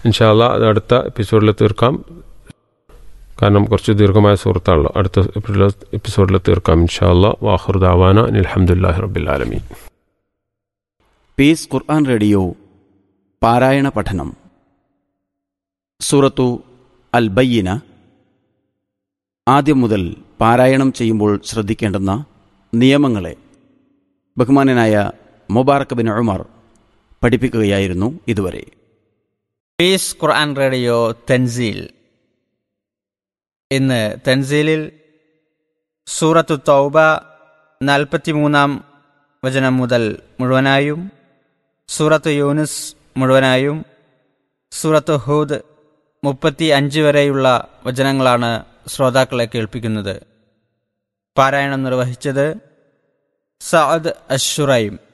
ഇൻഷാല്ല അത് അടുത്ത എപ്പിസോഡിൽ തീർക്കാം കാരണം കുറച്ച് ദീർഘമായ സുഹൃത്താണല്ലോ അടുത്ത എപ്പിസോഡിൽ തീർക്കാം ഇൻഷാല്ല വാഹുർദാവാന അലഹമുല്ലാഹി റബ്ബിലാലമീൻ പീസ് ഖുർആൻ റേഡിയോ പാരായണ പഠനം സൂറത്തു അൽ ബയ്യന ആദ്യം മുതൽ പാരായണം ചെയ്യുമ്പോൾ ശ്രദ്ധിക്കേണ്ടുന്ന നിയമങ്ങളെ ബഹുമാനനായ മുബാറക് ബിൻ ഉമർ പഠിപ്പിക്കുകയായിരുന്നു ഇതുവരെ പീസ് ഖുർആൻ റേഡിയോ തൻസീൽ ഇന്ന് തൻസീലിൽ സൂറത്തു തൗബ നാൽപ്പത്തിമൂന്നാം വചനം മുതൽ മുഴുവനായും സൂറത്ത് യൂനുസ് മുഴുവനായും സൂറത്ത് ഹൂദ് മുപ്പത്തി അഞ്ച് വരെയുള്ള വചനങ്ങളാണ് ശ്രോതാക്കളെ കേൾപ്പിക്കുന്നത് പാരായണം നിർവഹിച്ചത് സഅദ് അഷുറൈം